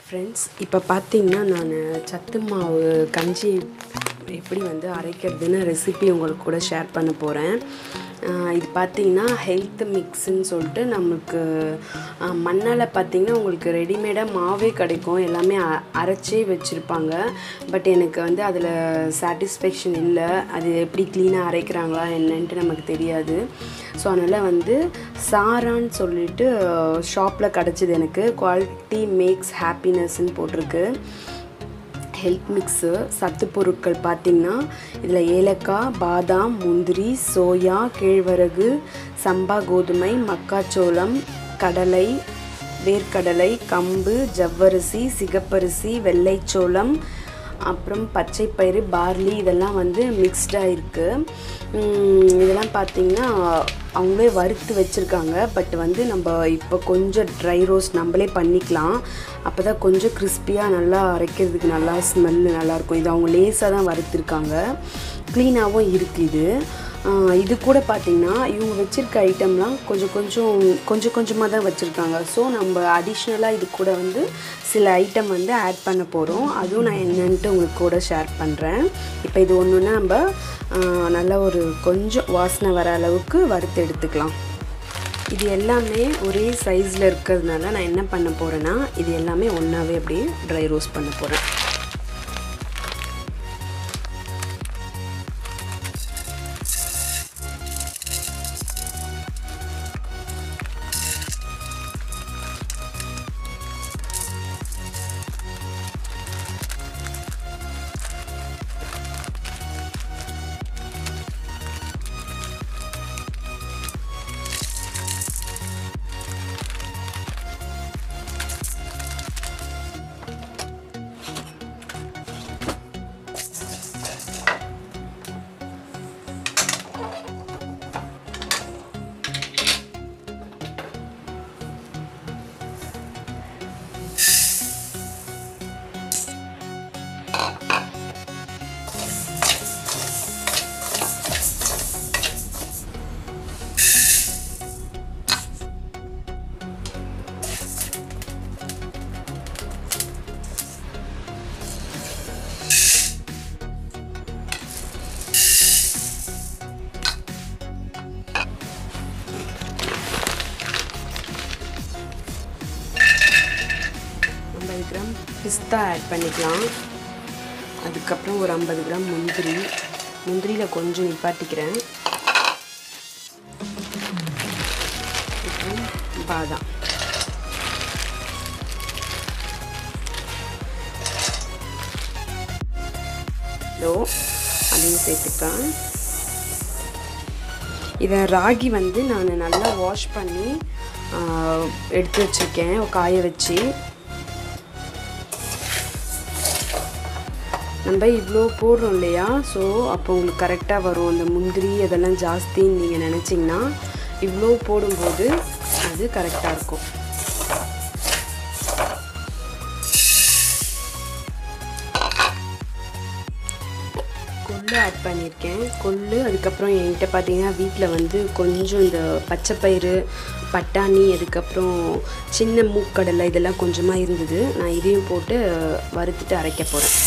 friends இப்போ பார்த்தீங்கன்னா நான் சத்து மாவு கஞ்சி எப்படி வந்து அரைக்கிறதுன்னு ரெசிபி உங்களுக்கு கூட ஷேர் பண்ண போகிறேன் இது பார்த்தீங்கன்னா ஹெல்த் மிக்ஸுன்னு சொல்லிட்டு நமக்கு ஆஹ், மண்ணால் பார்த்தீங்கன்னா உங்களுக்கு ரெடிமேடாக மாவே கிடைக்கும் எல்லாமே அ- அரைச்சே வச்சுருப்பாங்க பட் எனக்கு வந்து அதில் சாட்டிஸ்ஃபேக்ஷன் இல்லை அது எப்படி க்ளீனாக அரைக்கிறாங்களா என்னன்ட்டு நமக்கு தெரியாது ஸோ அதனால் வந்து சாரான்னு சொல்லிட்டு ஷாப்பில் கிடச்சிது எனக்கு குவாலிட்டி மேக்ஸ் ஹாப்பினஸ்ன்னு போட்டிருக்கு ஹெல்த் மிக்ஸு சத்து பொருட்கள் பார்த்திங்கன்னா இதில் ஏலக்காய் பாதாம் முந்திரி சோயா கேழ்வரகு சம்பா கோதுமை மக்காச்சோளம் கடலை வேர்க்கடலை கம்பு ஜவ்வரிசி சிகப்பரிசி வெள்ளைச்சோளம் அப்புறம் பச்சைப்பயிறு பார்லி இதெல்லாம் வந்து மிக்ஸ்டாக இருக்குது இதெல்லாம் பார்த்திங்கன்னா அவங்களே வறுத்து வச்சுருக்காங்க பட் வந்து நம்ம இப்போ கொஞ்சம் ட்ரை ரோஸ்ட் நம்மளே பண்ணிக்கலாம் அப்போ தான் கொஞ்சம் கிறிஸ்பியாக நல்லா அரைக்கிறதுக்கு நல்லா ஸ்மெல்லு நல்லாயிருக்கும் இது அவங்க லேஸாக தான் வறுத்துருக்காங்க க்ளீனாகவும் இருக்குது இது ஆஹ் இது கூட பார்த்திங்கன்னா இவங்க வச்சுருக்க ஐட்டம்லாம் கொஞ்சம் கொஞ்சம் கொஞ்சம் கொஞ்சமாக தான் வச்சுருக்காங்க ஸோ நம்ம அடிஷ்னலாக இது கூட வந்து சில ஐட்டம் வந்து ஆட் பண்ண போகிறோம் அதுவும் நான் என்னன்ட்டு உங்களுக்கு கூட ஷேர் பண்ணுறேன் இப்போ இது ஒன்று ஒன்று நம்ம ஆஹ் நல்ல ஒரு கொஞ்சம் வாசனை வர அளவுக்கு வறுத்து எடுத்துக்கலாம் இது எல்லாமே ஒரே சைஸில் இருக்கிறதுனால நான் என்ன பண்ண போகிறேன்னா இது எல்லாமே ஒன்றாவே அப்படியே ட்ரை ரோஸ்ட் பண்ண போகிறேன் ஐம்பது கிராம் பிஸ்தா ஆட் பண்ணிக்கலாம் அதுக்கப்புறம் ஒரு ஐம்பது கிராம் முந்திரி முந்திரியில் கொஞ்சம் நிப்பாட்டிக்கிறேன் அப்புறம் பாதாம் இதோ அதையும் சேர்த்துக்கலாம் இதை ராகி வந்து நான் நல்லா வாஷ் பண்ணி ஆஹ், எடுத்து வச்சுருக்கேன் காய வச்சு நம்ம இவ்வளோ போடுறோம் இல்லையா ஸோ அப்போ உங்களுக்கு கரெக்டாக வரும் அந்த முந்திரி அதெல்லாம் ஜாஸ்தின்னு நீங்கள் நினச்சிங்கன்னா இவ்வளோ போடும்போது அது கரெக்டாக இருக்கும் கொள்ளு ஆட் பண்ணியிருக்கேன் கொள்ளு அதுக்கப்புறம் என்கிட்ட பார்த்தீங்கன்னா வீட்டில் வந்து கொஞ்சம் இந்த பச்சைப்பயிறு பட்டாணி அதுக்கப்புறம் சின்ன மூக்கடலை இதெல்லாம் கொஞ்சமாக இருந்தது நான் இதையும் போட்டு வறுத்துட்டு அரைக்க போகிறேன்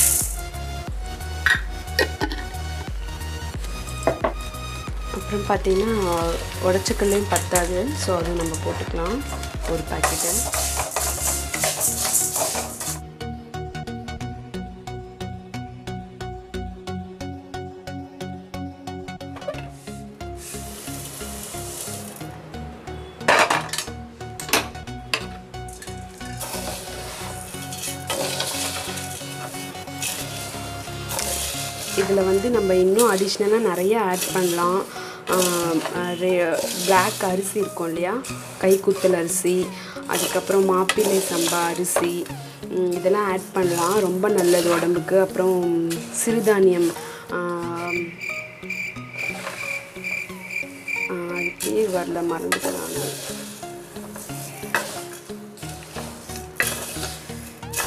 அப்புறம் பார்த்தீங்கன்னா உடச்சக்கல்லையும் பத்தாது ஸோ அதுவும் நம்ம போட்டுக்கலாம் ஒரு பாக்கெட்டு இதில் வந்து நம்ம இன்னும் அடிஷ்னலாக நிறைய ஆட் பண்ணலாம் பிளாக் அரிசி இருக்கும் இல்லையா கைக்குத்தல் அரிசி அதுக்கப்புறம் மாப்பிள்ளை சம்பா அரிசி ம், இதெல்லாம் ஆட் பண்ணலாம் ரொம்ப நல்லது உடம்புக்கு அப்புறம் சிறுதானியம் ஆம், ஆ, அது பேர் வரல மறந்துட்டேன் நான்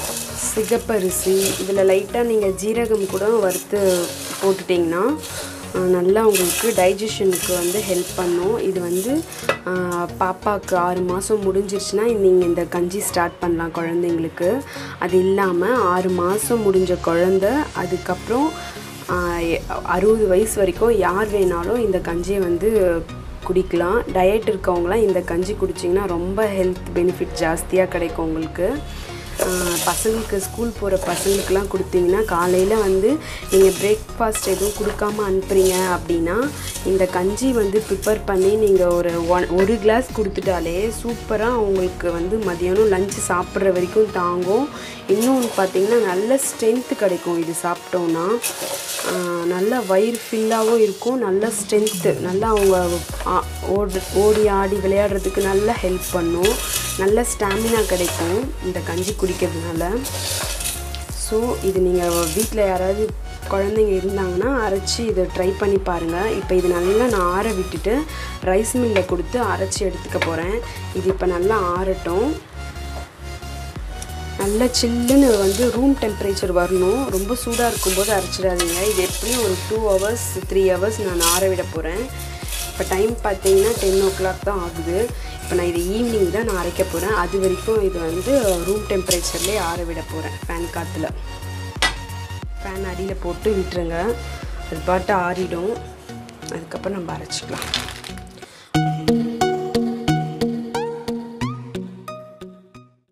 சிகப்பரிசி இதில் லைட்டாக நீங்கள் ஜீரகம் கூட வறுத்து போட்டுட்டிங்கன்னா அஹ், நல்லா உங்களுக்கு டைஜஷனுக்கு வந்து ஹெல்ப் பண்ணும் இது வந்து அஹ், பாப்பாவுக்கு ஆறு மாதம் முடிஞ்சிருச்சுன்னா நீங்கள் இந்த கஞ்சி ஸ்டார்ட் பண்ணலாம் குழந்தைங்களுக்கு அது இல்லாமல் ஆறு மாதம் முடிஞ்ச குழந்த அதுக்கப்புறம் ஆஹ் எ- அறுபது வயசு வரைக்கும் யார் வேணாலும் இந்த கஞ்சியை வந்து குடிக்கலாம் டயட் இருக்கவங்களாம் இந்த கஞ்சி குடிச்சிங்கன்னா ரொம்ப ஹெல்த் பெனிஃபிட் ஜாஸ்தியாக கிடைக்கும் உங்களுக்கு ஆஹ் பசங்களுக்கு ஸ்கூல் போகிற பசங்களுக்குலாம் கொடுத்தீங்கன்னா காலையில் வந்து நீங்கள் பிரேக்ஃபாஸ்ட் எதுவும் கொடுக்காம அனுப்புறீங்க அப்படின்னா இந்த கஞ்சி வந்து ப்ரிப்பேர் பண்ணி நீங்கள் ஒரு ஒன் ஒரு கிளாஸ் கொடுத்துட்டாலே சூப்பராக அவங்களுக்கு வந்து மதியானம் லஞ்சு சாப்பிட்ற வரைக்கும் தாங்கும் இன்னொன்று பார்த்தீங்கன்னா நல்ல ஸ்ட்ரென்த்து கிடைக்கும் இது சாப்பிட்டோன்னா ஆஹ் நல்ல வயிறு ஃபில்லாகவும் இருக்கும் நல்ல ஸ்ட்ரென்த்து நல்லா அவங்க ஆ- ஓடு ஓடி ஆடி விளையாடுறதுக்கு நல்லா ஹெல்ப் பண்ணும் நல்ல ஸ்டாமினா கிடைக்கும் இந்த கஞ்சி குடிக்கிறதுனால ஸோ இது நீங்கள் வீட்டில் யாராவது குழந்தைங்க இருந்தாங்கன்னா அரைச்சி இதை ட்ரை பண்ணி பாருங்கள் இப்போ இது நல்லா நான் ஆற விட்டுட்டு ரைஸ் மில்லில் கொடுத்து அரைச்சி எடுத்துக்க போகிறேன் இது இப்போ நல்லா ஆறட்டும் நல்லா சில்லுன்னு வந்து ரூம் டெம்பரேச்சர் வரணும் ரொம்ப சூடாக இருக்கும்போது அரைச்சிடாதீங்க இது எப்படியும் ஒரு டூ ஹவர்ஸ் த்ரீ ஹவர்ஸ் நான் ஆற விட போகிறேன் இப்போ டைம் பார்த்தீங்கன்னா டென் ஓ கிளாக் தான் ஆகுது இப்போ நான் இது ஈவினிங் தான் நான் அரைக்க போகிறேன் அது வரைக்கும் இது வந்து ரூம் டெம்பரேச்சர்லேயே ஆற விட போகிறேன் ஃபேன் காற்றுல ஃபேன் அடியில் போட்டு விட்டுருங்க அது பாட்டு ஆறிடும் அதுக்கப்புறம் நம்ம அரைச்சிக்கலாம்